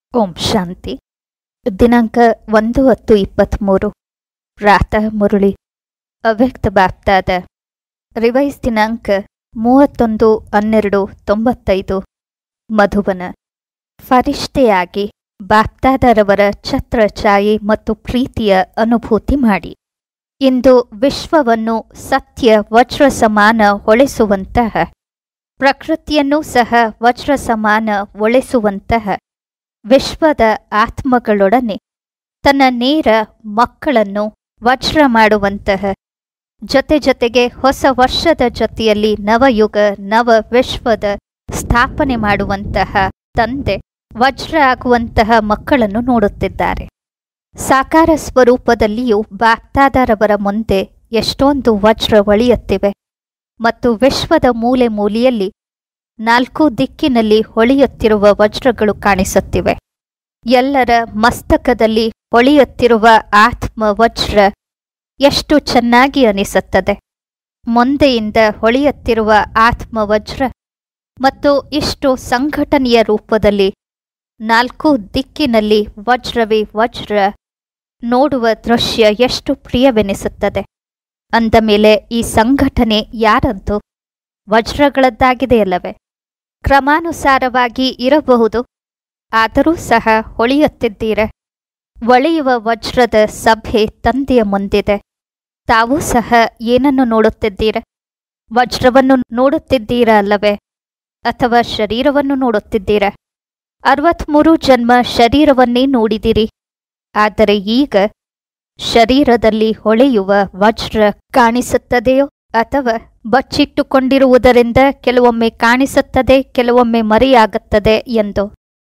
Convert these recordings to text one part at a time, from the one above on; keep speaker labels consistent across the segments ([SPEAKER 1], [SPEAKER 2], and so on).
[SPEAKER 1] ಓಂ ಶಾಂತಿ ದಿನಾಂಕ ಒಂದು ಹತ್ತು ಇಪ್ಪತ್ತ್ಮೂರು ಪ್ರಾತಃ ಮುರುಳಿ ಅವ್ಯಕ್ತ ಬಾಪ್ತಾದ ರಿವೈಸ್ ದಿನಾಂಕ ಮೂವತ್ತೊಂದು ಹನ್ನೆರಡು ತೊಂಬತ್ತೈದು ಮಧುಬನ ಫರಿಷ್ಠೆಯಾಗಿ ಬಾಪ್ತಾದರವರ ಛತ್ರ ಛಾಯೆ ಮತ್ತು ಪ್ರೀತಿಯ ಅನುಭೂತಿ ಮಾಡಿ ಇಂದು ವಿಶ್ವವನ್ನು ಸತ್ಯ ವಜ್ರ ಸಮಾನ ಹೊಳೆಸುವಂತಹ ಪ್ರಕೃತಿಯನ್ನೂ ಸಹ ವಜ್ರ ಸಮಾನ ಒಳೆಸುವಂತಹ ವಿಶ್ವದ ಆತ್ಮಗಳೊಡನೆ ತನ್ನ ನೇರ ಮಕ್ಕಳನ್ನು ವಜ್ರ ಮಾಡುವಂತಹ ಜೊತೆ ಜೊತೆಗೆ ಹೊಸ ವರ್ಷದ ಜೊತೆಯಲ್ಲಿ ನವಯುಗ ನವ ವಿಶ್ವದ ಸ್ಥಾಪನೆ ಮಾಡುವಂತಹ ತಂದೆ ವಜ್ರ ಆಗುವಂತಹ ಮಕ್ಕಳನ್ನು ನೋಡುತ್ತಿದ್ದಾರೆ ಸಾಕಾರ ಸ್ವರೂಪದಲ್ಲಿಯೂ ಬಾಪ್ತಾದರವರ ಮುಂದೆ ಎಷ್ಟೊಂದು ವಜ್ರ ಒಳಿಯುತ್ತಿವೆ ಮತ್ತು ವಿಶ್ವದ ಮೂಲೆ ಮೂಲೆಯಲ್ಲಿ ನಾಲ್ಕು ದಿಕ್ಕಿನಲ್ಲಿ ಹೊಳೆಯುತ್ತಿರುವ ವಜ್ರಗಳು ಕಾಣಿಸುತ್ತಿವೆ ಎಲ್ಲರ ಮಸ್ತಕದಲ್ಲಿ ಹೊಳೆಯುತ್ತಿರುವ ಆತ್ಮ ವಜ್ರ ಎಷ್ಟು ಚೆನ್ನಾಗಿ ಅನಿಸುತ್ತದೆ ಮುಂದೆಯಿಂದ ಹೊಳೆಯುತ್ತಿರುವ ಆತ್ಮ ವಜ್ರ ಮತ್ತು ಇಷ್ಟು ಸಂಘಟನೆಯ ರೂಪದಲ್ಲಿ ನಾಲ್ಕು ದಿಕ್ಕಿನಲ್ಲಿ ವಜ್ರವೇ ವಜ್ರ ನೋಡುವ ದೃಶ್ಯ ಎಷ್ಟು ಪ್ರಿಯವೆನಿಸುತ್ತದೆ ಅಂದ ಮೇಲೆ ಈ ಸಂಘಟನೆ ಯಾರದ್ದು ವಜ್ರಗಳದ್ದಾಗಿದೆಯಲ್ಲವೇ ಕ್ರಮಾನುಸಾರವಾಗಿ ಇರಬಹುದು ಆದರೂ ಸಹ ಹೊಳೆಯುತ್ತಿದ್ದೀರ ಒಳೆಯುವ ವಜ್ರದ ಸಭೆ ತಂದೆಯ ಮುಂದಿದೆ ತಾವೂ ಸಹ ಏನನ್ನು ನೋಡುತ್ತಿದ್ದೀರ ವಜ್ರವನ್ನು ನೋಡುತ್ತಿದ್ದೀರಾ ಅಲ್ಲವೇ ಅಥವಾ ಶರೀರವನ್ನು ನೋಡುತ್ತಿದ್ದೀರ ಅರವತ್ಮೂರು ಜನ್ಮ ಶರೀರವನ್ನೇ ನೋಡಿದಿರಿ ಆದರೆ ಈಗ ಶರೀರದಲ್ಲಿ ಹೊಳೆಯುವ ವಜ್ರ ಕಾಣಿಸುತ್ತದೆಯೋ ಅಥವಾ ಬಚ್ಚಿಟ್ಟುಕೊಂಡಿರುವುದರಿಂದ ಕೆಲವೊಮ್ಮೆ ಕಾಣಿಸುತ್ತದೆ ಕೆಲವೊಮ್ಮೆ ಮರೆಯಾಗುತ್ತದೆ ಎಂದು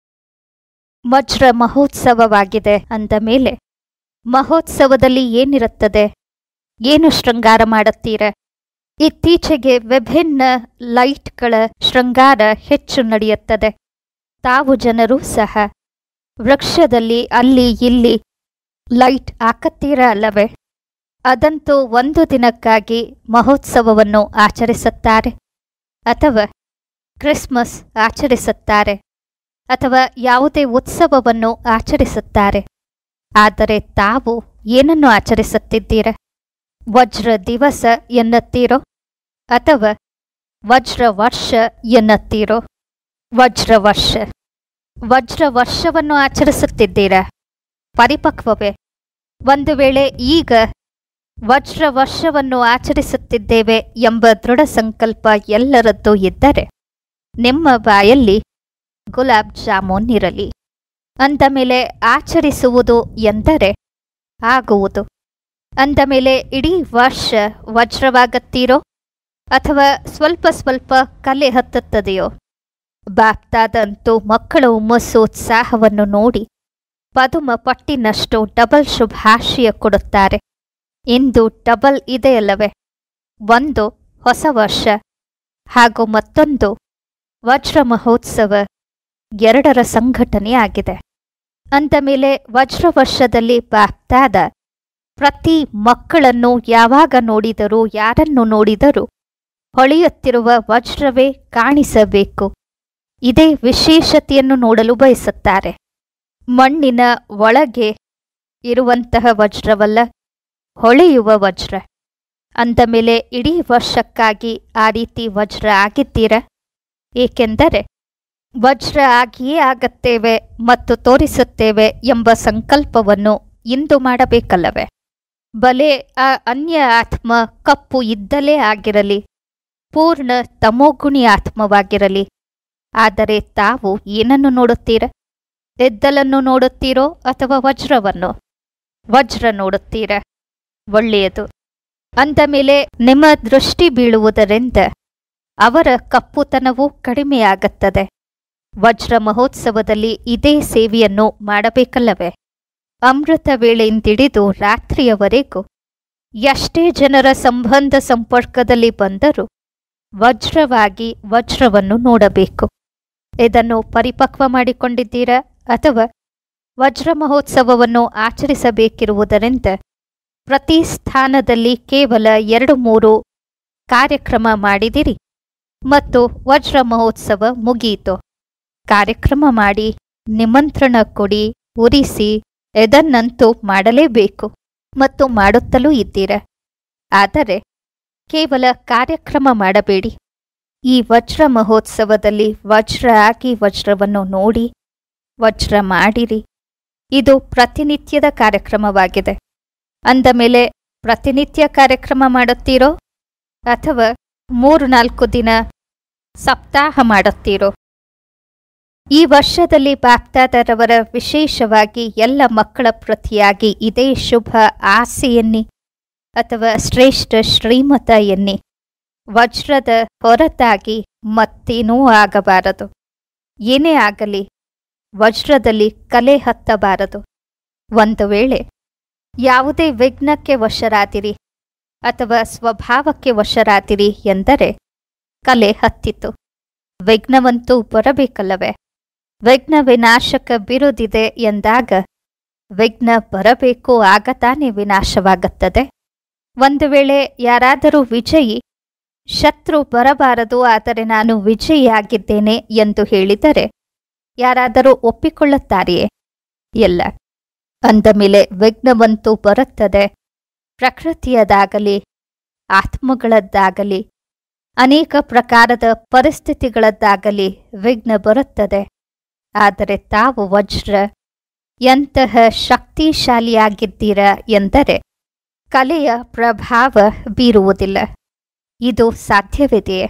[SPEAKER 1] ವಜ್ರ ಮಹೋತ್ಸವವಾಗಿದೆ ಅಂದ ಮೇಲೆ ಮಹೋತ್ಸವದಲ್ಲಿ ಏನಿರುತ್ತದೆ ಏನು ಶೃಂಗಾರ ಮಾಡುತ್ತೀರ ಇತ್ತೀಚೆಗೆ ವಿಭಿನ್ನ ಲೈಟ್ಗಳ ಶೃಂಗಾರ ಹೆಚ್ಚು ನಡೆಯುತ್ತದೆ ತಾವು ಜನರೂ ಸಹ ವೃಕ್ಷದಲ್ಲಿ ಅಲ್ಲಿ ಇಲ್ಲಿ ಲೈಟ್ ಹಾಕತ್ತೀರಾ ಅಲ್ಲವೇ ಅದಂತೂ ಒಂದು ದಿನಕ್ಕಾಗಿ ಮಹೋತ್ಸವವನ್ನು ಆಚರಿಸುತ್ತಾರೆ ಅಥವಾ ಕ್ರಿಸ್ಮಸ್ ಆಚರಿಸುತ್ತಾರೆ ಅಥವಾ ಯಾವುದೇ ಉತ್ಸವವನ್ನು ಆಚರಿಸುತ್ತಾರೆ ಆದರೆ ತಾವು ಏನನ್ನು ಆಚರಿಸುತ್ತಿದ್ದೀರ ವಜ್ರ ದಿವಸ ಎನ್ನುತ್ತೀರೋ ಅಥವಾ ವಜ್ರ ವರ್ಷ ಎನ್ನುತ್ತೀರೋ ವಜ್ರ ವರ್ಷ ವಜ್ರ ವರ್ಷವನ್ನು ಆಚರಿಸುತ್ತಿದ್ದೀರಾ ಪರಿಪಕ್ವವೇ ಒಂದು ವೇಳೆ ಈಗ ವಜ್ರ ವರ್ಷವನ್ನು ಆಚರಿಸುತ್ತಿದ್ದೇವೆ ಎಂಬ ದೃಢ ಸಂಕಲ್ಪ ಎಲ್ಲರದ್ದು ಇದ್ದರೆ ನಿಮ್ಮ ಬಾಯಲ್ಲಿ ಗುಲಾಬ್ ಜಾಮೂನ್ ಇರಲಿ ಅಂದ ಮೇಲೆ ಆಚರಿಸುವುದು ಎಂದರೆ ಆಗುವುದು ಅಂದ ಮೇಲೆ ಇಡೀ ವರ್ಷ ವಜ್ರವಾಗತ್ತೀರೋ ಅಥವಾ ಸ್ವಲ್ಪ ಸ್ವಲ್ಪ ಕಲೆ ಹತ್ತುತ್ತದೆಯೋ ಬಾಪ್ತಾದಂತೂ ಮಕ್ಕಳ ಹುಮ್ಮಸ್ಸು ಉತ್ಸಾಹವನ್ನು ನೋಡಿ ಪದುಮ ಪಟ್ಟಿನಷ್ಟು ಡಬಲ್ ಶುಭಾಶಯ ಕೊಡುತ್ತಾರೆ ಇಂದು ಡಬಲ್ ಇದೆಯಲ್ಲವೇ ಒಂದು ಹೊಸ ವರ್ಷ ಹಾಗೂ ಮತ್ತೊಂದು ವಜ್ರ ಮಹೋತ್ಸವ ಎರಡರ ಸಂಘಟನೆ ಆಗಿದೆ ಅಂದ ಮೇಲೆ ವಜ್ರ ವರ್ಷದಲ್ಲಿ ಬಾಪ್ತಾದ ಪ್ರತಿ ಮಕ್ಕಳನ್ನು ಯಾವಾಗ ನೋಡಿದರೂ ಯಾರನ್ನು ನೋಡಿದರೂ ಹೊಳೆಯುತ್ತಿರುವ ವಜ್ರವೇ ಕಾಣಿಸಬೇಕು ಇದೇ ವಿಶೇಷತೆಯನ್ನು ನೋಡಲು ಬಯಸುತ್ತಾರೆ ಮಣ್ಣಿನ ಒಳಗೆ ಇರುವಂತಹ ವಜ್ರವಲ್ಲ ಹೊಳೆಯುವ ವಜ್ರ ಅಂದ ಮೇಲೆ ಇಡೀ ವರ್ಷಕ್ಕಾಗಿ ಆ ರೀತಿ ವಜ್ರ ಆಗಿದ್ದೀರ ಏಕೆಂದರೆ ವಜ್ರ ಆಗಿಯೇ ಆಗತ್ತೇವೆ ಮತ್ತು ತೋರಿಸುತ್ತೇವೆ ಎಂಬ ಸಂಕಲ್ಪವನ್ನು ಇಂದು ಮಾಡಬೇಕಲ್ಲವೇ ಬಲೆ ಆ ಅನ್ಯ ಆತ್ಮ ಕಪ್ಪು ಇದ್ದಲೇ ಆಗಿರಲಿ ಪೂರ್ಣ ತಮೋಗುಣಿ ಆತ್ಮವಾಗಿರಲಿ ಆದರೆ ತಾವು ಏನನ್ನು ನೋಡುತ್ತೀರ ಎದ್ದಲನ್ನು ನೋಡುತ್ತೀರೋ ಅಥವಾ ವಜ್ರವನ್ನು ವಜ್ರ ನೋಡುತ್ತೀರ ಒಳ್ಳೆಯದು ಅಂದ ಮೇಲೆ ನಿಮ್ಮ ದೃಷ್ಟಿ ಬೀಳುವುದರಿಂದ ಅವರ ಕಪ್ಪುತನವೂ ಕಡಿಮೆಯಾಗುತ್ತದೆ ವಜ್ರ ಮಹೋತ್ಸವದಲ್ಲಿ ಇದೇ ಸೇವೆಯನ್ನು ಮಾಡಬೇಕಲ್ಲವೇ ಅಮೃತ ವೇಳೆಯಿಂದಿಡಿದು ರಾತ್ರಿಯವರೆಗೂ ಎಷ್ಟೇ ಜನರ ಸಂಬಂಧ ಸಂಪರ್ಕದಲ್ಲಿ ಬಂದರೂ ವಜ್ರವಾಗಿ ವಜ್ರವನ್ನು ನೋಡಬೇಕು ಇದನ್ನು ಪರಿಪಕ್ವ ಮಾಡಿಕೊಂಡಿದ್ದೀರಾ ಅಥವಾ ವಜ್ರ ಮಹೋತ್ಸವವನ್ನು ಆಚರಿಸಬೇಕಿರುವುದರಿಂದ ಪ್ರತಿ ಸ್ಥಾನದಲ್ಲಿ ಕೇವಲ ಎರಡು ಮೂರು ಕಾರ್ಯಕ್ರಮ ಮಾಡಿದಿರಿ ಮತ್ತು ವಜ್ರ ಮಹೋತ್ಸವ ಮುಗಿಯಿತು ಕಾರ್ಯಕ್ರಮ ಮಾಡಿ ನಿಮಂತ್ರಣ ಕೊಡಿ ಉರಿಸಿ ಇದನ್ನಂತೂ ಮಾಡಲೇಬೇಕು ಮತ್ತು ಮಾಡುತ್ತಲೂ ಇದ್ದೀರ ಆದರೆ ಕೇವಲ ಕಾರ್ಯಕ್ರಮ ಮಾಡಬೇಡಿ ಈ ವಜ್ರ ಮಹೋತ್ಸವದಲ್ಲಿ ವಜ್ರ ಆಗಿ ವಜ್ರವನ್ನು ನೋಡಿ ವಜ್ರ ಮಾಡಿರಿ ಇದು ಪ್ರತಿನಿತ್ಯದ ಕಾರ್ಯಕ್ರಮವಾಗಿದೆ ಅಂದ ಮೇಲೆ ಪ್ರತಿನಿತ್ಯ ಕಾರ್ಯಕ್ರಮ ಮಾಡುತ್ತೀರೋ ಅಥವಾ ಮೂರು ನಾಲ್ಕು ದಿನ ಸಪ್ತಾಹ ಮಾಡುತ್ತೀರೋ ಈ ವರ್ಷದಲ್ಲಿ ಬಾಪ್ತಾದರವರ ವಿಶೇಷವಾಗಿ ಎಲ್ಲ ಮಕ್ಕಳ ಪ್ರತಿಯಾಗಿ ಇದೇ ಶುಭ ಆಸೆ ಎನ್ನಿ ಅಥವಾ ಶ್ರೇಷ್ಠ ಶ್ರೀಮತ ಎನ್ನಿ ವಜ್ರದ ಹೊರತಾಗಿ ಮತ್ತೇನೂ ಆಗಬಾರದು ಏನೇ ಆಗಲಿ ವಜ್ರದಲ್ಲಿ ಕಲೆ ಹತ್ತಬಾರದು ಒಂದು ವೇಳೆ ಯಾವುದೇ ವಿಘ್ನಕ್ಕೆ ವಶರಾದಿರಿ ಅಥವಾ ಸ್ವಭಾವಕ್ಕೆ ವಶರಾದಿರಿ ಎಂದರೆ ಕಲೆ ಹತ್ತಿತು ವಿಘ್ನವಂತೂ ಬರಬೇಕಲ್ಲವೇ ವಿಘ್ನ ವಿನಾಶಕ ಬಿರುದಿದೆ ಎಂದಾಗ ವಿಘ್ನ ಬರಬೇಕು ಆಗ ತಾನೇ ವಿನಾಶವಾಗುತ್ತದೆ ಒಂದು ವೇಳೆ ಯಾರಾದರೂ ವಿಜಯಿ ಶತ್ರು ಬರಬಾರದು ಆದರೆ ನಾನು ವಿಜಯಿಯಾಗಿದ್ದೇನೆ ಎಂದು ಹೇಳಿದರೆ ಯಾರಾದರೂ ಒಪ್ಪಿಕೊಳ್ಳುತ್ತಾರೆಯೇ ಇಲ್ಲ ಅಂದ ಮೇಲೆ ವಿಘ್ನವಂತೂ ಬರುತ್ತದೆ ಪ್ರಕೃತಿಯದಾಗಲಿ ಆತ್ಮಗಳದ್ದಾಗಲಿ ಅನೇಕ ಪ್ರಕಾರದ ಪರಿಸ್ಥಿತಿಗಳದ್ದಾಗಲಿ ವಿಘ್ನ ಬರುತ್ತದೆ ಆದರೆ ತಾವು ವಜ್ರ ಎಂತಹ ಶಕ್ತಿಶಾಲಿಯಾಗಿದ್ದೀರ ಎಂದರೆ ಕಲೆಯ ಪ್ರಭಾವ ಬೀರುವುದಿಲ್ಲ ಇದು ಸಾಧ್ಯವಿದೆಯೇ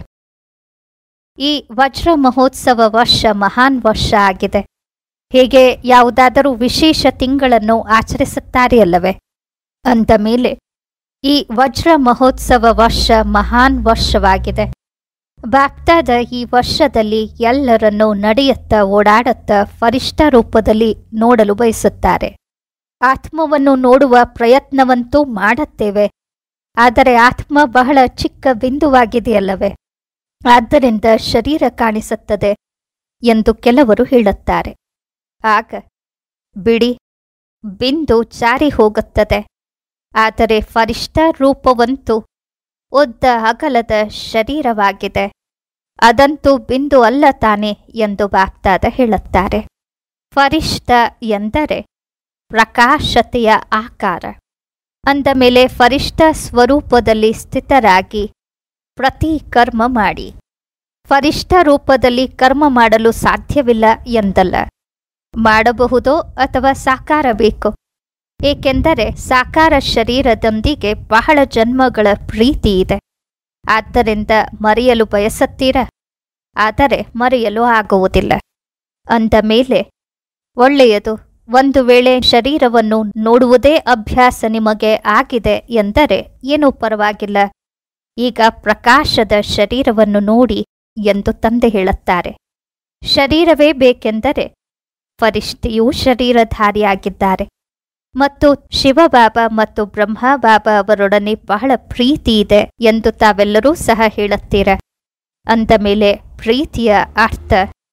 [SPEAKER 1] ಈ ವಜ್ರ ಮಹೋತ್ಸವ ವರ್ಷ ಮಹಾನ್ ವರ್ಷ ಆಗಿದೆ ಹೇಗೆ ಯಾವುದಾದರೂ ವಿಶೇಷ ತಿಂಗಳನ್ನು ಆಚರಿಸುತ್ತಾರೆ ಅಲ್ಲವೇ ಅಂದ ಮೇಲೆ ಈ ವಜ್ರ ಮಹೋತ್ಸವ ವರ್ಷ ಮಹಾನ್ ವರ್ಷವಾಗಿದೆ ಬಾಪ್ತಾದ ಈ ವರ್ಷದಲ್ಲಿ ಎಲ್ಲರನ್ನೂ ನಡೆಯುತ್ತ ಓಡಾಡುತ್ತ ಫರಿಷ್ಠ ರೂಪದಲ್ಲಿ ನೋಡಲು ಬಯಸುತ್ತಾರೆ ಆತ್ಮವನ್ನು ನೋಡುವ ಪ್ರಯತ್ನವಂತೂ ಮಾಡುತ್ತೇವೆ ಆದರೆ ಆತ್ಮ ಬಹಳ ಚಿಕ್ಕ ಬಿಂದುವಾಗಿದೆಯಲ್ಲವೇ ಆದ್ದರಿಂದ ಶರೀರ ಕಾಣಿಸುತ್ತದೆ ಎಂದು ಕೆಲವರು ಹೇಳುತ್ತಾರೆ ಆಗ ಬಿಡಿ ಬಿಂದು ಜಾರಿ ಹೋಗುತ್ತದೆ ಆದರೆ ಫರಿಷ್ಠ ರೂಪವಂತೂ ಉದ್ದ ಅಗಲದ ಶರೀರವಾಗಿದೆ ಅದಂತೂ ಬಿಂದು ಅಲ್ಲ ತಾನೆ ಎಂದು ಬಾಪ್ತಾದ ಹೇಳುತ್ತಾರೆ ಫರಿಷ್ಠ ಎಂದರೆ ಪ್ರಕಾಶತೆಯ ಆಕಾರ ಅಂದ ಮೇಲೆ ಫರಿಷ್ಠ ಸ್ವರೂಪದಲ್ಲಿ ಸ್ಥಿತರಾಗಿ ಪ್ರತಿ ಕರ್ಮ ಮಾಡಿ ಫರಿಷ್ಠ ರೂಪದಲ್ಲಿ ಕರ್ಮ ಮಾಡಲು ಸಾಧ್ಯವಿಲ್ಲ ಎಂದಲ್ಲ ಮಾಡಬಹುದೋ ಅಥವಾ ಸಾಕಾರ ಬೇಕು ಏಕೆಂದರೆ ಸಾಕಾರ ಶರೀರದೊಂದಿಗೆ ಬಹಳ ಜನ್ಮಗಳ ಪ್ರೀತಿ ಇದೆ ಆದ್ದರಿಂದ ಮರೆಯಲು ಬಯಸುತ್ತೀರ ಆದರೆ ಮರೆಯಲು ಆಗುವುದಿಲ್ಲ ಅಂದ ಮೇಲೆ ಒಳ್ಳೆಯದು ಒಂದು ವೇಳೆ ಶರೀರವನ್ನು ನೋಡುವುದೇ ಅಭ್ಯಾಸ ನಿಮಗೆ ಆಗಿದೆ ಎಂದರೆ ಏನೂ ಪರವಾಗಿಲ್ಲ ಈಗ ಪ್ರಕಾಶದ ಶರೀರವನ್ನು ನೋಡಿ ಎಂದು ತಂದೆ ಹೇಳುತ್ತಾರೆ ಶರೀರವೇ ಬೇಕೆಂದರೆ ಫರಿಷ್ಠೆಯೂ ಶರೀರಧಾರಿಯಾಗಿದ್ದಾರೆ ಮತ್ತು ಶಿವಬಾಬಾ ಮತ್ತು ಬ್ರಹ್ಮಬಾಬಾ ಅವರೊಡನೆ ಬಹಳ ಪ್ರೀತಿ ಇದೆ ಎಂದು ತಾವೆಲ್ಲರೂ ಸಹ ಹೇಳುತ್ತೀರ ಅಂದ ಮೇಲೆ ಪ್ರೀತಿಯ ಅರ್ಥ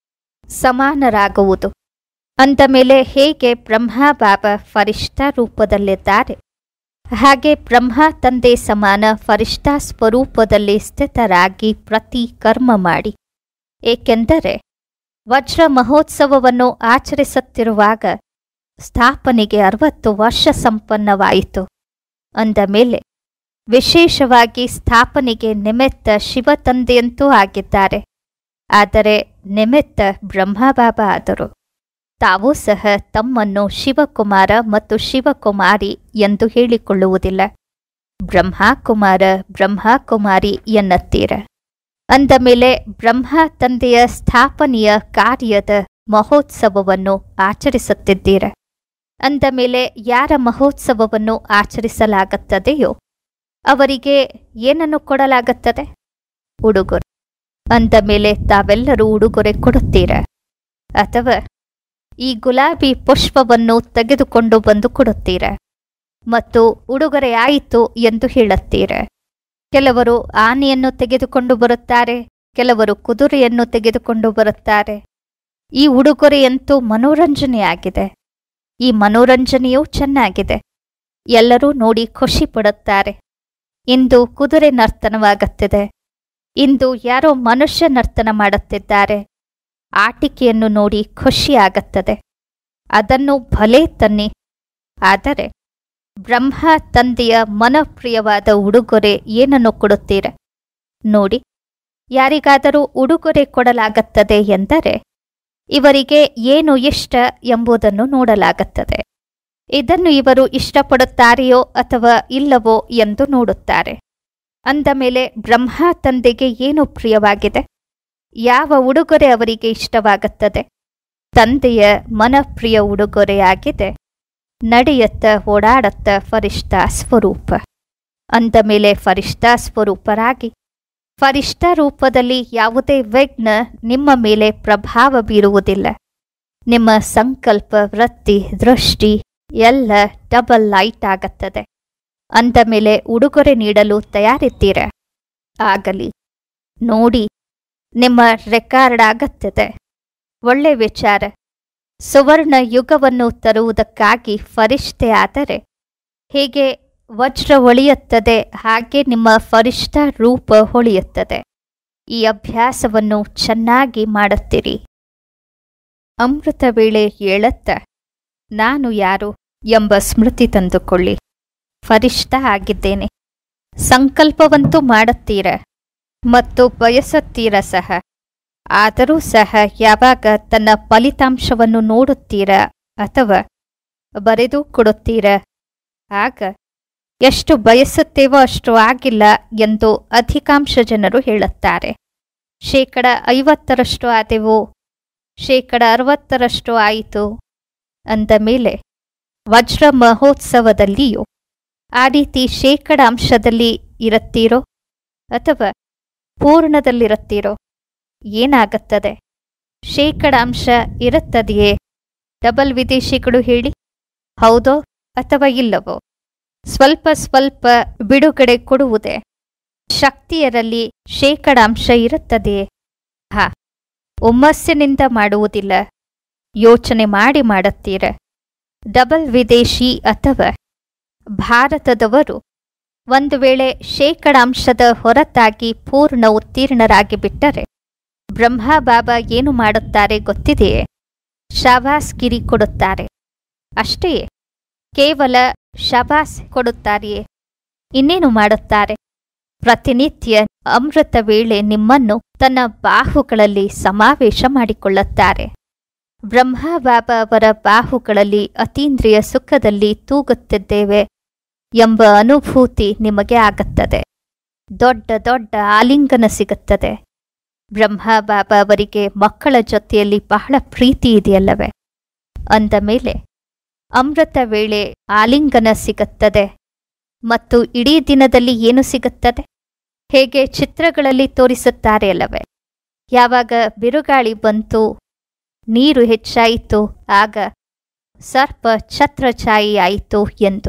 [SPEAKER 1] ಸಮಾನರಾಗುವುದು ಅಂದ ಮೇಲೆ ಹೇಗೆ ಬ್ರಹ್ಮಬಾಬಾ ಫರಿಷ್ಠ ರೂಪದಲ್ಲಿದ್ದಾರೆ ಹಾಗೆ ಬ್ರಹ್ಮ ತಂದೆ ಸಮಾನ ಫರಿಷ್ಠ ಸ್ವರೂಪದಲ್ಲಿ ಸ್ಥಿತರಾಗಿ ಪ್ರತಿ ಕರ್ಮ ಮಾಡಿ ಏಕೆಂದರೆ ವಜ್ರ ಮಹೋತ್ಸವವನ್ನು ಆಚರಿಸುತ್ತಿರುವಾಗ ಸ್ಥಾಪನೆಗೆ ಅರವತ್ತು ವರ್ಷ ಸಂಪನ್ನವಾಯಿತು ಅಂದ ಮೇಲೆ ವಿಶೇಷವಾಗಿ ಸ್ಥಾಪನೆಗೆ ನಿಮಿತ್ತ ಶಿವತಂದೆಯಂತೂ ಆಗಿದ್ದಾರೆ ಆದರೆ ನಿಮಿತ್ತ ಬ್ರಹ್ಮಬಾಬಾ ಆದರು ತಾವೂ ಸಹ ತಮ್ಮನ್ನು ಶಿವಕುಮಾರ ಮತ್ತು ಶಿವಕುಮಾರಿ ಎಂದು ಹೇಳಿಕೊಳ್ಳುವುದಿಲ್ಲ ಬ್ರಹ್ಮಕುಮಾರ ಬ್ರಹ್ಮಕುಮಾರಿ ಎನ್ನುತ್ತೀರ ಅಂದ ಮೇಲೆ ಬ್ರಹ್ಮ ತಂದೆಯ ಸ್ಥಾಪನೆಯ ಕಾರ್ಯದ ಮಹೋತ್ಸವವನ್ನು ಆಚರಿಸುತ್ತಿದ್ದೀರ ಅಂದ ಮೇಲೆ ಯಾರ ಮಹೋತ್ಸವವನ್ನು ಆಚರಿಸಲಾಗುತ್ತದೆಯೋ ಅವರಿಗೆ ಏನನ್ನು ಕೊಡಲಾಗುತ್ತದೆ ಉಡುಗೊರೆ ಅಂದ ಮೇಲೆ ತಾವೆಲ್ಲರೂ ಉಡುಗೊರೆ ಕೊಡುತ್ತೀರ ಅಥವಾ ಈ ಗುಲಾಬಿ ಪುಷ್ಪವನ್ನು ತೆಗೆದುಕೊಂಡು ಬಂದು ಕೊಡುತ್ತೀರ ಮತ್ತು ಉಡುಗೊರೆ ಆಯಿತು ಎಂದು ಹೇಳುತ್ತೀರ ಕೆಲವರು ಆನೆಯನ್ನು ತೆಗೆದುಕೊಂಡು ಬರುತ್ತಾರೆ ಕೆಲವರು ಕುದುರೆಯನ್ನು ತೆಗೆದುಕೊಂಡು ಬರುತ್ತಾರೆ ಈ ಉಡುಗೊರೆಯಂತೂ ಮನೋರಂಜನೆಯಾಗಿದೆ ಈ ಮನೋರಂಜನೆಯೂ ಚೆನ್ನಾಗಿದೆ ಎಲ್ಲರೂ ನೋಡಿ ಖುಷಿ ಪಡುತ್ತಾರೆ ಇಂದು ಕುದುರೆ ನರ್ತನವಾಗುತ್ತಿದೆ ಇಂದು ಯಾರೋ ಮನುಷ್ಯ ನರ್ತನ ಮಾಡುತ್ತಿದ್ದಾರೆ ಆಟಿಕೆಯನ್ನು ನೋಡಿ ಖುಷಿಯಾಗುತ್ತದೆ ಅದನ್ನು ಭಲೇ ತನ್ನಿ ಆದರೆ ಬ್ರಹ್ಮ ತಂದೆಯ ಮನಪ್ರಿಯವಾದ ಉಡುಗೊರೆ ಏನನ್ನು ಕೊಡುತ್ತೀರ ನೋಡಿ ಯಾರಿಗಾದರೂ ಉಡುಗೊರೆ ಕೊಡಲಾಗುತ್ತದೆ ಎಂದರೆ ಇವರಿಗೆ ಏನು ಇಷ್ಟ ಎಂಬುದನ್ನು ನೋಡಲಾಗುತ್ತದೆ ಇದನ್ನು ಇವರು ಇಷ್ಟಪಡುತ್ತಾರೆಯೋ ಅಥವಾ ಇಲ್ಲವೋ ಎಂದು ನೋಡುತ್ತಾರೆ ಅಂದ ಮೇಲೆ ಬ್ರಹ್ಮ ತಂದೆಗೆ ಏನು ಪ್ರಿಯವಾಗಿದೆ ಯಾವ ಉಡುಗೊರೆ ಅವರಿಗೆ ಇಷ್ಟವಾಗುತ್ತದೆ ತಂದೆಯ ಮನಪ್ರಿಯ ಉಡುಗೊರೆಯಾಗಿದೆ ನಡೆಯತ್ತ ಓಡಾಡತ್ತ ಫರಿಷ್ಠ ಸ್ವರೂಪ ಅಂದ ಮೇಲೆ ಫರಿಷ್ಠ ಸ್ವರೂಪರಾಗಿ ಫರಿಷ್ಠ ರೂಪದಲ್ಲಿ ಯಾವುದೇ ವಿಘ್ನ ನಿಮ್ಮ ಮೇಲೆ ಪ್ರಭಾವ ಬೀರುವುದಿಲ್ಲ ನಿಮ್ಮ ಸಂಕಲ್ಪ ವೃತ್ತಿ ದೃಷ್ಟಿ ಎಲ್ಲ ಡಬಲ್ ಲೈಟ್ ಆಗುತ್ತದೆ ಅಂದ ಮೇಲೆ ಉಡುಗೊರೆ ನೀಡಲು ತಯಾರಿದ್ದೀರ ಆಗಲಿ ನೋಡಿ ನಿಮ್ಮ ರೆಕಾರ್ಡ್ ಆಗುತ್ತದೆ ಒಳ್ಳೆ ವಿಚಾರ ಸುವರ್ಣ ಯುಗವನ್ನು ತರುವುದಕ್ಕಾಗಿ ಫರಿಷ್ಠೆ ಆದರೆ ಹೇಗೆ ವಜ್ರ ಹೊಳೆಯುತ್ತದೆ ಹಾಗೆ ನಿಮ್ಮ ಫರಿಷ್ಠ ರೂಪ ಹೊಳೆಯುತ್ತದೆ ಈ ಅಭ್ಯಾಸವನ್ನು ಚೆನ್ನಾಗಿ ಮಾಡುತ್ತೀರಿ ಅಮೃತ ವೇಳೆ ಏಳತ್ತ ನಾನು ಯಾರು ಎಂಬ ಸ್ಮೃತಿ ತಂದುಕೊಳ್ಳಿ ಫರಿಷ್ಠ ಆಗಿದ್ದೇನೆ ಸಂಕಲ್ಪವಂತೂ ಮಾಡುತ್ತೀರ ಮತ್ತು ಬಯಸುತ್ತೀರ ಸಹ ಆದರೂ ಸಹ ಯಾವಾಗ ತನ್ನ ಫಲಿತಾಂಶವನ್ನು ನೋಡುತ್ತೀರ ಅಥವಾ ಬರೆದು ಕೊಡುತ್ತೀರ ಆಗ ಎಷ್ಟು ಬಯಸುತ್ತೇವೋ ಅಷ್ಟು ಆಗಿಲ್ಲ ಎಂದು ಅಧಿಕಾಂಶ ಜನರು ಹೇಳುತ್ತಾರೆ ಶೇಕಡ ಐವತ್ತರಷ್ಟು ಆದೆವು ಶೇಕಡ ಅರವತ್ತರಷ್ಟು ಆಯಿತು ಅಂದ ಮೇಲೆ ವಜ್ರ ಮಹೋತ್ಸವದಲ್ಲಿಯೂ ಆ ರೀತಿ ಶೇಕಡ ಅಂಶದಲ್ಲಿ ಇರುತ್ತೀರೋ ಅಥವಾ ಪೂರ್ಣದಲ್ಲಿರುತ್ತೀರೋ ಏನಾಗುತ್ತದೆ ಶೇಕಡ ಅಂಶ ಇರುತ್ತದೆಯೇ ಡಬಲ್ ವಿದೇಶಿಗಳು ಹೇಳಿ ಹೌದೋ ಅಥವಾ ಇಲ್ಲವೋ ಸ್ವಲ್ಪ ಸ್ವಲ್ಪ ಬಿಡುಗಡೆ ಕೊಡುವುದೇ ಶಕ್ತಿಯರಲ್ಲಿ ಶೇಕಡ ಅಂಶ ಇರುತ್ತದೆಯೇ ಹಾ ಹುಮ್ಮಸ್ಸಿನಿಂದ ಮಾಡುವುದಿಲ್ಲ ಯೋಚನೆ ಮಾಡಿ ಮಾಡುತ್ತೀರ ಡಬಲ್ ವಿದೇಶಿ ಅಥವಾ ಭಾರತದವರು ಒಂದು ವೇಳೆ ಶೇಕಡ ಅಂಶದ ಹೊರತಾಗಿ ಪೂರ್ಣ ಉತ್ತೀರ್ಣರಾಗಿ ಬಿಟ್ಟರೆ ಬ್ರಹ್ಮ ಬಾಬಾ ಏನು ಮಾಡುತ್ತಾರೆ ಗೊತ್ತಿದೆಯೇ ಶಬಾಸ್ಗಿರಿ ಕೊಡುತ್ತಾರೆ ಅಷ್ಟೇ ಕೇವಲ ಶಬಾಸ್ ಕೊಡುತ್ತಾರೆಯೇ ಇನ್ನೇನು ಮಾಡುತ್ತಾರೆ ಪ್ರತಿನಿತ್ಯ ಅಮೃತ ವೇಳೆ ನಿಮ್ಮನ್ನು ತನ್ನ ಬಾಹುಗಳಲ್ಲಿ ಸಮಾವೇಶ ಮಾಡಿಕೊಳ್ಳುತ್ತಾರೆ ಬ್ರಹ್ಮ ಬಾಬಾ ಅವರ ಬಾಹುಗಳಲ್ಲಿ ಅತೀಂದ್ರಿಯ ಸುಖದಲ್ಲಿ ತೂಗುತ್ತಿದ್ದೇವೆ ಎಂಬ ಅನುಭೂತಿ ನಿಮಗೆ ಆಗುತ್ತದೆ ದೊಡ್ಡ ದೊಡ್ಡ ಆಲಿಂಗನ ಸಿಗುತ್ತದೆ ಬ್ರಹ್ಮ ಬಾಬಾ ಅವರಿಗೆ ಮಕ್ಕಳ ಜೊತೆಯಲ್ಲಿ ಬಹಳ ಪ್ರೀತಿ ಇದೆಯಲ್ಲವೇ ಅಂದ ಮೇಲೆ ಅಮೃತ ವೇಳೆ ಆಲಿಂಗನ ಸಿಗುತ್ತದೆ ಮತ್ತು ಇಡೀ ದಿನದಲ್ಲಿ ಏನು ಸಿಗುತ್ತದೆ ಹೇಗೆ ಚಿತ್ರಗಳಲ್ಲಿ ತೋರಿಸುತ್ತಾರೆ ಅಲ್ಲವೇ ಯಾವಾಗ ಬಿರುಗಾಳಿ ಬಂತು ನೀರು ಹೆಚ್ಚಾಯಿತು ಆಗ ಸರ್ಪ ಛತ್ರಛಾಯಿಯಾಯಿತು ಎಂದು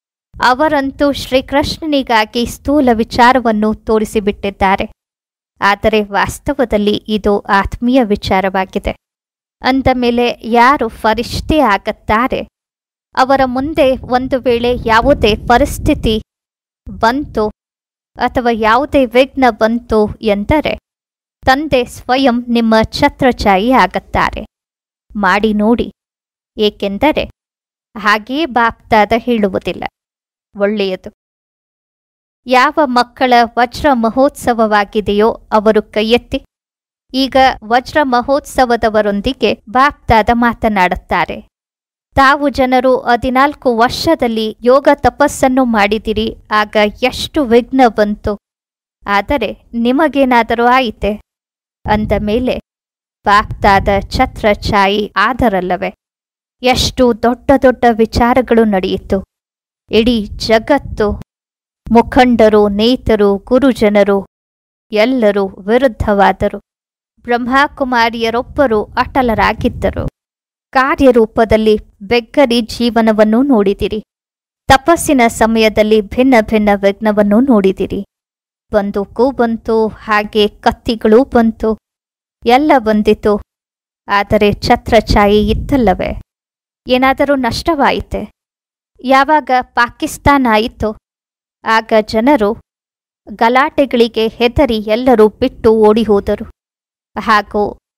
[SPEAKER 1] ಅವರಂತೂ ಶ್ರೀಕೃಷ್ಣನಿಗಾಗಿ ಸ್ಥೂಲ ವಿಚಾರವನ್ನು ತೋರಿಸಿಬಿಟ್ಟಿದ್ದಾರೆ ಆದರೆ ವಾಸ್ತವದಲ್ಲಿ ಇದು ಆತ್ಮೀಯ ವಿಚಾರವಾಗಿದೆ ಅಂದ ಮೇಲೆ ಯಾರು ಫರಿಷ್ಠೆ ಆಗುತ್ತಾರೆ ಅವರ ಮುಂದೆ ಒಂದು ವೇಳೆ ಯಾವುದೇ ಪರಿಸ್ಥಿತಿ ಬಂತು ಅಥವಾ ಯಾವುದೇ ವಿಘ್ನ ಬಂತು ಎಂದರೆ ತಂದೆ ಸ್ವಯಂ ನಿಮ್ಮ ಛತ್ರಛಾಯಿ ಆಗುತ್ತಾರೆ ಮಾಡಿ ನೋಡಿ ಏಕೆಂದರೆ ಹಾಗೆಯೇ ಬಾಪ್ತಾದ ಹೇಳುವುದಿಲ್ಲ ಒಳ್ಳೆಯದು ಯಾವ ಮಕ್ಕಳ ವಜ್ರ ಮಹೋತ್ಸವವಾಗಿದೆಯೋ ಅವರು ಕೈಯೆತ್ತಿ ಈಗ ವಜ್ರ ಮಹೋತ್ಸವದವರೊಂದಿಗೆ ಬಾಪ್ತಾದ ಮಾತನಾಡುತ್ತಾರೆ ತಾವು ಜನರು ಹದಿನಾಲ್ಕು ವರ್ಷದಲ್ಲಿ ಯೋಗ ತಪಸ್ಸನ್ನು ಮಾಡಿದಿರಿ ಆಗ ಎಷ್ಟು ವಿಘ್ನ ಬಂತು ಆದರೆ ನಿಮಗೇನಾದರೂ ಆಯಿತೆ ಅಂದ ಮೇಲೆ ಬಾಪ್ತಾದ ಛತ್ರಛಾಯಿ ಆದರಲ್ಲವೇ ಎಷ್ಟು ದೊಡ್ಡ ದೊಡ್ಡ ವಿಚಾರಗಳು ನಡೆಯಿತು ಇಡೀ ಜಗತ್ತು ಮುಖಂಡರು ನೇತರು ಗುರುಜನರು ಎಲ್ಲರೂ ವಿರುದ್ಧವಾದರು ಬ್ರಹ್ಮಕುಮಾರಿಯರೊಬ್ಬರು ಅಟಲರಾಗಿದ್ದರು ಕಾರ್ಯರೂಪದಲ್ಲಿ ಬೆಗ್ಗರಿ ಜೀವನವನ್ನು ನೋಡಿದಿರಿ ತಪಸ್ಸಿನ ಸಮಯದಲ್ಲಿ ಭಿನ್ನ ಭಿನ್ನ ವಿಘ್ನವನ್ನು ನೋಡಿದಿರಿ ಬಂದೂಕು ಬಂತು ಹಾಗೆ ಕತ್ತಿಗಳೂ ಬಂತು ಎಲ್ಲ ಬಂದಿತು ಆದರೆ ಛತ್ರಛಾಯಿ ಇತ್ತಲ್ಲವೇ ಏನಾದರೂ ನಷ್ಟವಾಯಿತೆ ಯಾವಾಗ ಪಾಕಿಸ್ತಾನ ಆಯಿತು ಆಗ ಜನರು ಗಲಾಟೆಗಳಿಗೆ ಹೆದರಿ ಎಲ್ಲರೂ ಬಿಟ್ಟು ಓಡಿ ಹೋದರು ಹಾಗೂ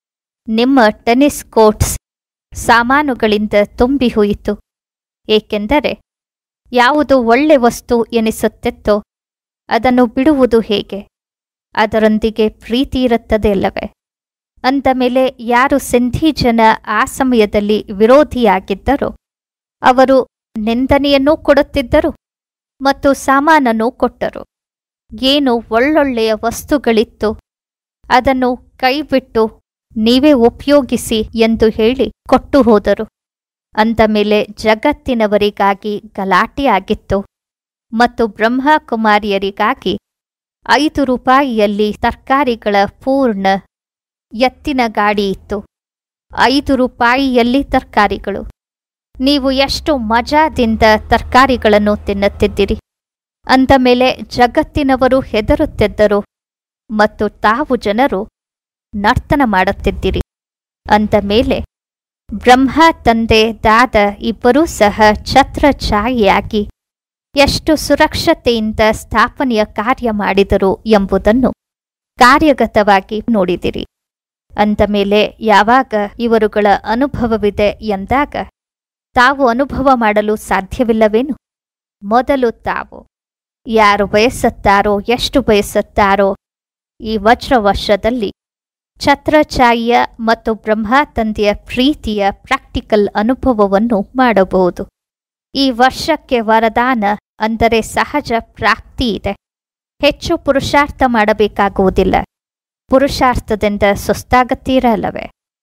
[SPEAKER 1] ನಿಮ್ಮ ಟೆನ್ನಿಸ್ ಕೋರ್ಟ್ಸ್ ಸಾಮಾನುಗಳಿಂದ ತುಂಬಿ ಹೋಯಿತು ಏಕೆಂದರೆ ಯಾವುದು ಒಳ್ಳೆ ವಸ್ತು ಎನಿಸುತ್ತಿತ್ತೋ ಅದನ್ನು ಬಿಡುವುದು ಹೇಗೆ ಅದರೊಂದಿಗೆ ಪ್ರೀತಿ ಇರುತ್ತದೆ ಅಲ್ಲವೇ ಅಂದ ಮೇಲೆ ಯಾರು ಸಿಂಧಿ ಜನ ಆ ಸಮಯದಲ್ಲಿ ವಿರೋಧಿಯಾಗಿದ್ದರೋ ಅವರು ನಿಂದನೆಯನ್ನೂ ಕೊಡುತ್ತಿದ್ದರು ಮತ್ತು ಸಾಮಾನನ್ನು ಕೊಟ್ಟರು ಏನು ಒಳ್ಳೊಳ್ಳೆಯ ವಸ್ತುಗಳಿತ್ತು ಅದನ್ನು ಕೈಬಿಟ್ಟು ನೀವೇ ಉಪಯೋಗಿಸಿ ಎಂದು ಹೇಳಿ ಕೊಟ್ಟು ಹೋದರು ಅಂದ ಮೇಲೆ ಜಗತ್ತಿನವರಿಗಾಗಿ ಗಲಾಟೆಯಾಗಿತ್ತು ಮತ್ತು ಬ್ರಹ್ಮಕುಮಾರಿಯರಿಗಾಗಿ ಐದು ರೂಪಾಯಿಯಲ್ಲಿ ತರಕಾರಿಗಳ ಪೂರ್ಣ ಎತ್ತಿನ ಗಾಡಿ ಇತ್ತು ಐದು ರೂಪಾಯಿಯಲ್ಲಿ ತರಕಾರಿಗಳು ನೀವು ಎಷ್ಟು ಮಜಾದಿಂದ ತರಕಾರಿಗಳನ್ನು ತಿನ್ನುತ್ತಿದ್ದಿರಿ ಅಂದ ಮೇಲೆ ಜಗತ್ತಿನವರು ಹೆದರುತ್ತಿದ್ದರು ಮತ್ತು ತಾವು ಜನರು ನರ್ತನ ಮಾಡುತ್ತಿದ್ದಿರಿ ಅಂದ ಮೇಲೆ ಬ್ರಹ್ಮ ತಂದೆ ದಾದ ಇಬ್ಬರೂ ಸಹ ಛತ್ರಛಾಯೆಯಾಗಿ ಎಷ್ಟು ಸುರಕ್ಷತೆಯಿಂದ ಸ್ಥಾಪನೆಯ ಕಾರ್ಯ ಮಾಡಿದರು ಎಂಬುದನ್ನು ಕಾರ್ಯಗತವಾಗಿ ನೋಡಿದಿರಿ ಅಂದ ಮೇಲೆ ಯಾವಾಗ ಇವರುಗಳ ಅನುಭವವಿದೆ ಎಂದಾಗ ತಾವು ಅನುಭವ ಮಾಡಲು ಸಾಧ್ಯವಿಲ್ಲವೇನು ಮೊದಲು ತಾವು ಯಾರು ಬಯಸುತ್ತಾರೋ ಎಷ್ಟು ಬಯಸುತ್ತಾರೋ ಈ ವಜ್ರವರ್ಷದಲ್ಲಿ ಛತ್ರಛಾಯಿಯ ಮತ್ತು ಬ್ರಹ್ಮ ತಂದೆಯ ಪ್ರೀತಿಯ ಪ್ರಾಕ್ಟಿಕಲ್ ಅನುಭವವನ್ನು ಮಾಡಬಹುದು ಈ ವರ್ಷಕ್ಕೆ ವರದಾನ ಅಂದರೆ ಸಹಜ ಪ್ರಾಪ್ತಿ ಇದೆ ಹೆಚ್ಚು ಪುರುಷಾರ್ಥ ಮಾಡಬೇಕಾಗುವುದಿಲ್ಲ ಪುರುಷಾರ್ಥದಿಂದ ಸುಸ್ತಾಗತ್ತೀರಲ್ಲವೇ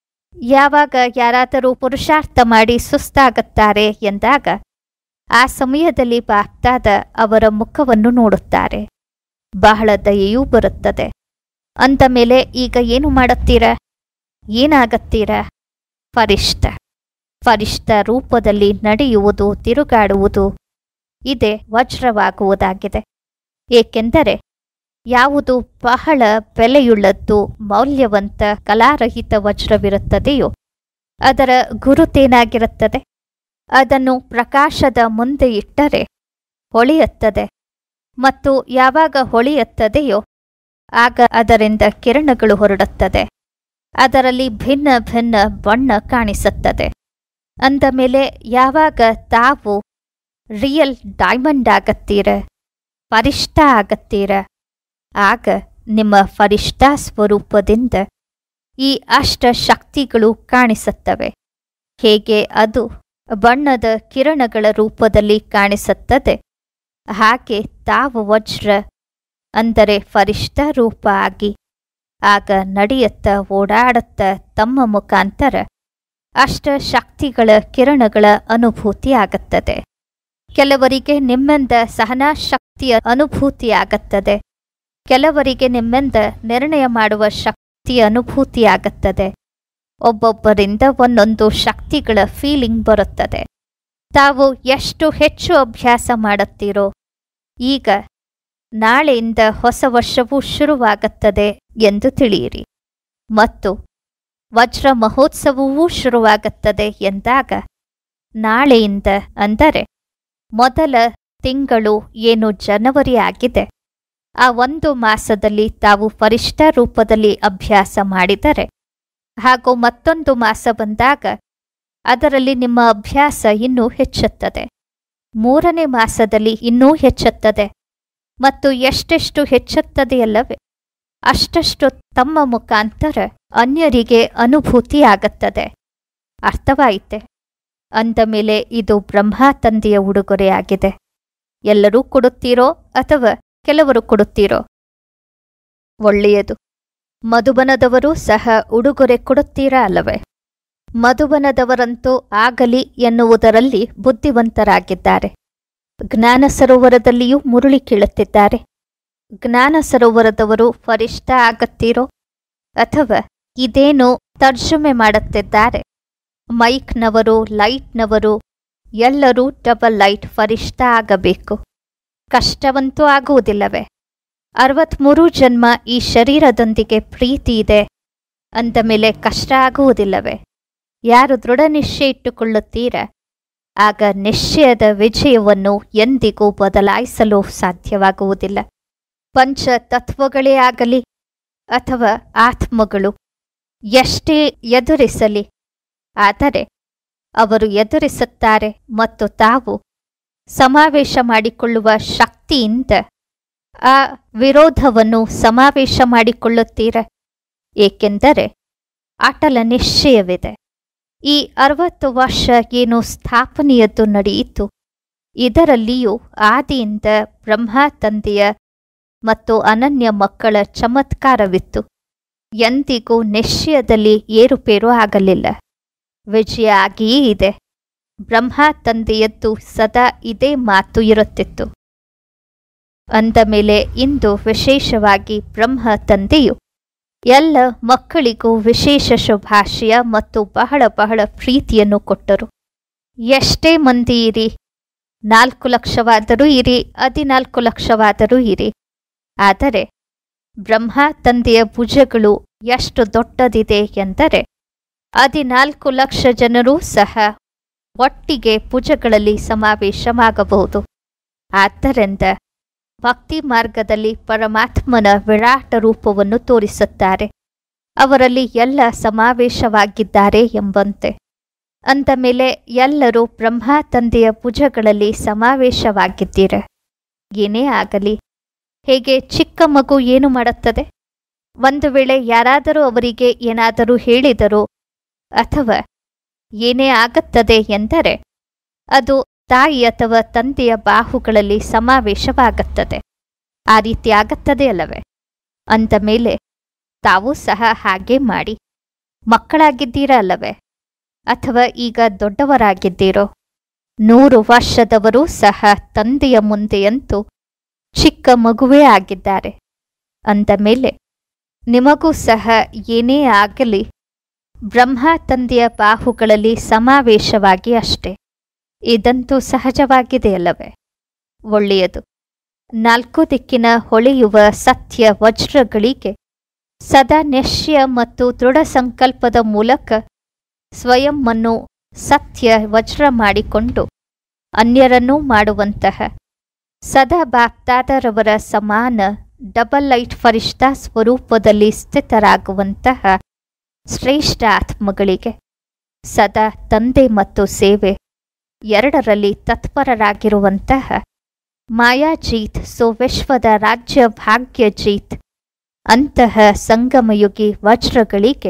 [SPEAKER 1] ಯಾವಾಗ ಯಾರಾದರೂ ಪುರುಷಾರ್ಥ ಮಾಡಿ ಸುಸ್ತಾಗುತ್ತಾರೆ ಎಂದಾಗ ಆ ಸಮಯದಲ್ಲಿ ಬಾಗ್ದಾದ ಅವರ ಮುಖವನ್ನು ನೋಡುತ್ತಾರೆ ಬಹಳ ದಯೆಯೂ ಬರುತ್ತದೆ ಅಂದ ಮೇಲೆ ಈಗ ಏನು ಮಾಡುತ್ತೀರ ಏನಾಗತ್ತೀರ ಫರಿಷ್ಠ ಫರಿಷ್ಠ ರೂಪದಲ್ಲಿ ನಡೆಯುವುದು ತಿರುಗಾಡುವುದು ಇದೇ ವಜ್ರವಾಗುವುದಾಗಿದೆ ಏಕೆಂದರೆ ಯಾವುದು ಬಹಳ ಬೆಲೆಯುಳ್ಳದ್ದು ಮೌಲ್ಯವಂತ ಕಲಾರಹಿತ ವಜ್ರವಿರುತ್ತದೆಯೋ ಅದರ ಗುರುತೇನಾಗಿರುತ್ತದೆ ಅದನ್ನು ಪ್ರಕಾಶದ ಮುಂದೆ ಇಟ್ಟರೆ ಹೊಳೆಯುತ್ತದೆ ಮತ್ತು ಯಾವಾಗ ಹೊಳೆಯುತ್ತದೆಯೋ ಆಗ ಅದರಿಂದ ಕಿರಣಗಳು ಹೊರಡುತ್ತದೆ ಅದರಲ್ಲಿ ಭಿನ್ನ ಭಿನ್ನ ಬಣ್ಣ ಕಾಣಿಸುತ್ತದೆ ಅಂದ ಮೇಲೆ ಯಾವಾಗ ತಾವು ರಿಯಲ್ ಡೈಮಂಡ್ ಆಗತ್ತೀರ ಫರಿಷ್ಠ ಆಗತ್ತೀರ ಆಗ ನಿಮ್ಮ ಫರಿಷ್ಠ ಸ್ವರೂಪದಿಂದ ಈ ಅಷ್ಟ ಶಕ್ತಿಗಳು ಕಾಣಿಸುತ್ತವೆ ಹೇಗೆ ಅದು ಬಣ್ಣದ ಕಿರಣಗಳ ರೂಪದಲ್ಲಿ ಕಾಣಿಸುತ್ತದೆ ಹಾಗೆ ತಾವು ವಜ್ರ ಅಂದರೆ ಫರಿಷ್ಠ ರೂಪ ಆಗಿ ಆಗ ನಡೆಯುತ್ತ ಓಡಾಡುತ್ತ ತಮ್ಮ ಮುಖಾಂತರ ಅಷ್ಟ ಶಕ್ತಿಗಳ ಕಿರಣಗಳ ಅನುಭೂತಿ ಆಗುತ್ತದೆ ಕೆಲವರಿಗೆ ನಿಮ್ಮಿಂದ ಸಹನಾ ಶಕ್ತಿಯ ಅನುಭೂತಿಯಾಗುತ್ತದೆ ಕೆಲವರಿಗೆ ನಿಮ್ಮಿಂದ ನಿರ್ಣಯ ಮಾಡುವ ಶಕ್ತಿಯ ಅನುಭೂತಿಯಾಗುತ್ತದೆ ಒಬ್ಬೊಬ್ಬರಿಂದ ಒಂದೊಂದು ಶಕ್ತಿಗಳ ಫೀಲಿಂಗ್ ಬರುತ್ತದೆ ತಾವು ಎಷ್ಟು ಹೆಚ್ಚು ಅಭ್ಯಾಸ ಮಾಡುತ್ತೀರೋ ಈಗ ನಾಳೆಯಿಂದ ಹೊಸ ವರ್ಷವೂ ಶುರುವಾಗುತ್ತದೆ ಎಂದು ತಿಳಿಯಿರಿ ಮತ್ತು ವಜ್ರ ಮಹೋತ್ಸವವೂ ಶುರುವಾಗುತ್ತದೆ ಎಂದಾಗ ನಾಳೆಯಿಂದ ಅಂದರೆ ಮೊದಲ ತಿಂಗಳು ಏನು ಜನವರಿ ಆಗಿದೆ ಆ ಒಂದು ಮಾಸದಲ್ಲಿ ತಾವು ಫರಿಷ್ಠ ರೂಪದಲ್ಲಿ ಅಭ್ಯಾಸ ಮಾಡಿದರೆ ಹಾಗೂ ಮತ್ತೊಂದು ಮಾಸ ಬಂದಾಗ ಅದರಲ್ಲಿ ನಿಮ್ಮ ಅಭ್ಯಾಸ ಇನ್ನೂ ಹೆಚ್ಚುತ್ತದೆ ಮೂರನೇ ಮಾಸದಲ್ಲಿ ಇನ್ನೂ ಹೆಚ್ಚುತ್ತದೆ ಮತ್ತು ಎಷ್ಟೆಷ್ಟು ಹೆಚ್ಚುತ್ತದೆಯಲ್ಲವೇ ಅಷ್ಟಷ್ಟು ತಮ್ಮ ಮುಖಾಂತರ ಅನ್ಯರಿಗೆ ಅನುಭೂತಿಯಾಗುತ್ತದೆ ಅರ್ಥವಾಯಿತೆ ಅಂದ ಮೇಲೆ ಇದು ಬ್ರಹ್ಮ ತಂದೆಯ ಉಡುಗೊರೆಯಾಗಿದೆ ಎಲ್ಲರೂ ಕೊಡುತ್ತೀರೋ ಅಥವಾ ಕೆಲವರು ಕೊಡುತ್ತೀರೋ ಒಳ್ಳೆಯದು ಮಧುಬನದವರು ಸಹ ಉಡುಗೊರೆ ಕೊಡುತ್ತೀರಾ ಅಲ್ಲವೇ ಮಧುಬನದವರಂತೂ ಆಗಲಿ ಎನ್ನುವುದರಲ್ಲಿ ಬುದ್ಧಿವಂತರಾಗಿದ್ದಾರೆ ಜ್ಞಾನ ಸರೋವರದಲ್ಲಿಯೂ ಮುರುಳಿ ಕೀಳುತ್ತಿದ್ದಾರೆ ಜ್ಞಾನ ಸರೋವರದವರು ಫರಿಷ್ಠ ಆಗತ್ತೀರೋ ಅಥವಾ ಇದೇನು ತರ್ಜುಮೆ ಮಾಡುತ್ತಿದ್ದಾರೆ ಮೈಕ್ನವರು ಲೈಟ್ನವರು ಎಲ್ಲರೂ ಡಬಲ್ ಲೈಟ್ ಫರಿಷ್ಠ ಆಗಬೇಕು ಕಷ್ಟವಂತೂ ಆಗುವುದಿಲ್ಲವೇ ಅರವತ್ಮೂರು ಜನ್ಮ ಈ ಶರೀರದೊಂದಿಗೆ ಪ್ರೀತಿ ಇದೆ ಅಂದ ಮೇಲೆ ಕಷ್ಟ ಆಗುವುದಿಲ್ಲವೇ ಯಾರು ದೃಢ ನಿಶ್ಚಯ ಇಟ್ಟುಕೊಳ್ಳುತ್ತೀರ ಆಗ ನಿಶ್ಚಯದ ವಿಜಯವನ್ನು ಎಂದಿಗೂ ಬದಲಾಯಿಸಲು ಸಾಧ್ಯವಾಗುವುದಿಲ್ಲ ಪಂಚ ತತ್ವಗಳೇ ಆಗಲಿ ಅಥವಾ ಆತ್ಮಗಳು ಎಷ್ಟೇ ಎದುರಿಸಲಿ ಆದರೆ ಅವರು ಎದುರಿಸುತ್ತಾರೆ ಮತ್ತು ತಾವು ಸಮಾವೇಶ ಮಾಡಿಕೊಳ್ಳುವ ಶಕ್ತಿಯಿಂದ ಆ ವಿರೋಧವನ್ನು ಸಮಾವೇಶ ಮಾಡಿಕೊಳ್ಳುತ್ತೀರ ಏಕೆಂದರೆ ಅಟಲ ನಿಶ್ಚಯವಿದೆ ಈ ಅರವತ್ತು ವರ್ಷ ಏನು ಸ್ಥಾಪನೆಯದ್ದು ನಡೆಯಿತು ಇದರಲ್ಲಿಯೂ ಆದಿಯಿಂದ ಬ್ರಹ್ಮ ತಂದೆಯ ಮತ್ತು ಅನನ್ಯ ಮಕ್ಕಳ ಚಮತ್ಕಾರವಿತ್ತು ಎಂದಿಗೂ ನಿಶ್ಚಯದಲ್ಲಿ ಏರುಪೇರು ಆಗಲಿಲ್ಲ ವಿಜಯ ಆಗಿಯೇ ಇದೆ ಬ್ರಹ್ಮ ತಂದೆಯದ್ದು ಸದಾ ಇದೇ ಮಾತು ಇರುತ್ತಿತ್ತು ಅಂದ ಮೇಲೆ ಇಂದು ವಿಶೇಷವಾಗಿ ಬ್ರಹ್ಮ ತಂದೆಯು ಎಲ್ಲ ಮಕ್ಕಳಿಗೂ ವಿಶೇಷ ಶುಭಾಶಯ ಮತ್ತು ಬಹಳ ಬಹಳ ಪ್ರೀತಿಯನ್ನು ಕೊಟ್ಟರು ಎಷ್ಟೇ ಮಂದಿ ಇರಿ ನಾಲ್ಕು ಲಕ್ಷವಾದರೂ ಇರಿ ಹದಿನಾಲ್ಕು ಲಕ್ಷವಾದರೂ ಇರಿ ಆದರೆ ಬ್ರಹ್ಮ ತಂದೆಯ ಭುಜಗಳು ಎಷ್ಟು ದೊಡ್ಡದಿದೆ ಎಂದರೆ ಹದಿನಾಲ್ಕು ಲಕ್ಷ ಜನರೂ ಸಹ ಒಟ್ಟಿಗೆ ಭುಜಗಳಲ್ಲಿ ಸಮಾವೇಶವಾಗಬಹುದು ಆದ್ದರಿಂದ ಭಕ್ತಿ ಮಾರ್ಗದಲ್ಲಿ ಪರಮಾತ್ಮನ ವಿರಾಟ ರೂಪವನ್ನು ತೋರಿಸುತ್ತಾರೆ ಅವರಲ್ಲಿ ಎಲ್ಲ ಸಮಾವೇಶವಾಗಿದ್ದಾರೆ ಎಂಬಂತೆ ಅಂದ ಮೇಲೆ ಎಲ್ಲರೂ ಬ್ರಹ್ಮ ತಂದೆಯ ಭುಜಗಳಲ್ಲಿ ಸಮಾವೇಶವಾಗಿದ್ದೀರ ಏನೇ ಆಗಲಿ ಹೇಗೆ ಚಿಕ್ಕ ಮಗು ಏನು ಮಾಡುತ್ತದೆ ಒಂದು ವೇಳೆ ಯಾರಾದರೂ ಅವರಿಗೆ ಏನಾದರೂ ಹೇಳಿದರೋ ಅಥವಾ ಏನೇ ಆಗುತ್ತದೆ ಎಂದರೆ ಅದು ತಾಯಿ ಅಥವಾ ತಂದೆಯ ಬಾಹುಗಳಲ್ಲಿ ಸಮಾವೇಶವಾಗುತ್ತದೆ ಆ ರೀತಿ ಆಗುತ್ತದೆ ಅಲ್ಲವೇ ಅಂದ ಮೇಲೆ ತಾವು ಸಹ ಹಾಗೆ ಮಾಡಿ ಮಕ್ಕಳಾಗಿದ್ದೀರಾ ಅಲ್ಲವೇ ಅಥವಾ ಈಗ ದೊಡ್ಡವರಾಗಿದ್ದೀರೋ ನೂರು ವರ್ಷದವರೂ ಸಹ ತಂದೆಯ ಮುಂದೆಯಂತೂ ಚಿಕ್ಕ ಮಗುವೇ ಆಗಿದ್ದಾರೆ ಅಂದ ಮೇಲೆ ನಿಮಗೂ ಸಹ ಏನೇ ಆಗಲಿ ಬ್ರಹ್ಮ ತಂದೆಯ ಬಾಹುಗಳಲ್ಲಿ ಸಮಾವೇಶವಾಗಿ ಅಷ್ಟೆ ಇದಂತೂ ಸಹಜವಾಗಿದೆಯಲ್ಲವೇ ಒಳ್ಳೆಯದು ನಾಲ್ಕು ದಿಕ್ಕಿನ ಹೊಳೆಯುವ ಸತ್ಯ ವಜ್ರಗಳಿಗೆ ಸದಾ ನಿಶ್ಚಯ ಮತ್ತು ದೃಢ ಸಂಕಲ್ಪದ ಮೂಲಕ ಸ್ವಯಂವನ್ನು ಸತ್ಯ ವಜ್ರ ಮಾಡಿಕೊಂಡು ಅನ್ಯರನ್ನೂ ಮಾಡುವಂತಹ ಸದಾ ಬಾಪ್ದಾದರವರ ಸಮಾನ ಡಬಲ್ ಲೈಟ್ ಫರಿಷ್ಠ ಸ್ವರೂಪದಲ್ಲಿ ಸ್ಥಿತರಾಗುವಂತಹ ಶ್ರೇಷ್ಠ ಆತ್ಮಗಳಿಗೆ ಸದಾ ತಂದೆ ಮತ್ತು ಸೇವೆ ಎರಡರಲ್ಲಿ ತತ್ಪರರಾಗಿರುವಂತಹ ಮಾಯಾಜೀತ್ ಸೊ ವಿಶ್ವದ ರಾಜ್ಯ ಭಾಗ್ಯಜೀತ್ ಅಂತಹ ಸಂಗಮಯುಗಿ ವಜ್ರಗಳಿಗೆ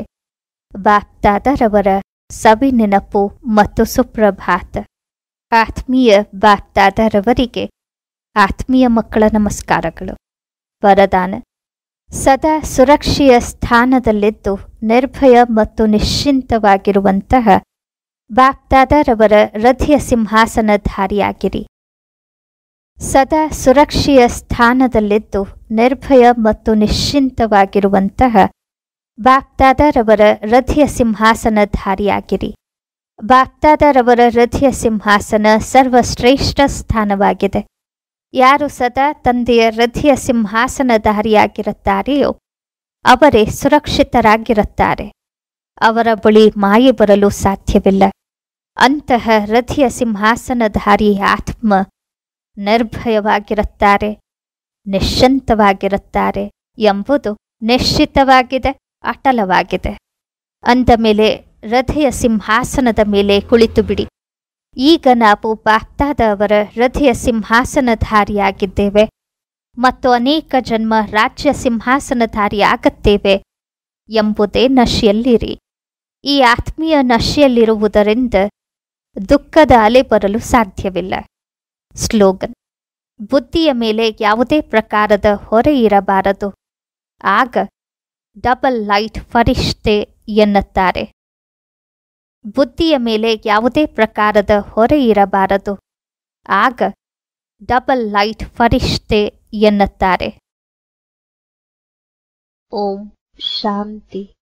[SPEAKER 1] ಬಾಪ್ದಾದರವರ ಸವಿ ನೆನಪು ಮತ್ತು ಸುಪ್ರಭಾತ ಆತ್ಮೀಯ ಬಾಪ್ದಾದರವರಿಗೆ ಆತ್ಮೀಯ ಮಕ್ಕಳ ನಮಸ್ಕಾರಗಳು ವರದಾನ ಸದಾ ಸುರಕ್ಷೆಯ ಸ್ಥಾನದಲ್ಲಿದ್ದು ನಿರ್ಭಯ ಮತ್ತು ನಿಶ್ಚಿಂತವಾಗಿರುವಂತಹ ಬಾಪ್ದಾದರವರ ಹೃದಯ ಸಿಂಹಾಸನಧಾರಿಯಾಗಿರಿ ಸದಾ ಸುರಕ್ಷೆಯ ಸ್ಥಾನದಲ್ಲಿದ್ದು ನಿರ್ಭಯ ಮತ್ತು ನಿಶ್ಚಿಂತವಾಗಿರುವಂತಹ ಬಾಪ್ದಾದರವರ ಹೃದಯ ಸಿಂಹಾಸನಧಾರಿಯಾಗಿರಿ ಬಾಪ್ದಾದರವರ ಹೃದಯ ಸಿಂಹಾಸನ ಸರ್ವಶ್ರೇಷ್ಠ ಸ್ಥಾನವಾಗಿದೆ ಯಾರು ಸದಾ ತಂದೆಯ ಹೃದಯ ಸಿಂಹಾಸನಧಾರಿಯಾಗಿರುತ್ತಾರೆಯೋ ಅವರೇ ಸುರಕ್ಷಿತರಾಗಿರುತ್ತಾರೆ ಅವರ ಬಳಿ ಮಾಯೆ ಬರಲು ಸಾಧ್ಯವಿಲ್ಲ ಅಂತಹ ಹೃದಯ ಸಿಂಹಾಸನಧಾರಿ ಆತ್ಮ ನಿರ್ಭಯವಾಗಿರುತ್ತಾರೆ ನಿಶ್ಚಂತವಾಗಿರುತ್ತಾರೆ ಎಂಬುದು ನಿಶ್ಚಿತವಾಗಿದೆ ಅಟಲವಾಗಿದೆ ಅಂದ ಮೇಲೆ ಹೃದಯ ಸಿಂಹಾಸನದ ಮೇಲೆ ಕುಳಿತು ಬಿಡಿ ಈಗ ನಾವು ಬಾಪ್ತಾದ ಅವರ ಹೃದಯ ಸಿಂಹಾಸನಧಾರಿಯಾಗಿದ್ದೇವೆ ಮತ್ತು ಅನೇಕ ಜನ್ಮ ರಾಜ್ಯ ಸಿಂಹಾಸನಧಾರಿಯಾಗುತ್ತೇವೆ ಎಂಬುದೇ ನಶೆಯಲ್ಲಿರಿ ಈ ಆತ್ಮೀಯ ನಶೆಯಲ್ಲಿರುವುದರಿಂದ ದುಃಖದ ಅಲೆ ಬರಲು ಸಾಧ್ಯವಿಲ್ಲ ಸ್ಲೋಗನ್ ಬುದ್ಧಿಯ ಮೇಲೆ ಯಾವುದೇ ಪ್ರಕಾರದ ಹೊರೆ ಇರಬಾರದು ಆಗ ಡಬಲ್ ಲೈಟ್ ಫರಿಷ್ಠೆ ಎನ್ನುತ್ತಾರೆ ಬುದ್ಧಿಯ ಮೇಲೆ ಯಾವುದೇ ಪ್ರಕಾರದ ಹೊರೆ ಇರಬಾರದು ಆಗ ಡಬಲ್ ಲೈಟ್ ಫರಿಷ್ಠೆ ಎನ್ನುತ್ತಾರೆ ಓಂ ಶಾಂತಿ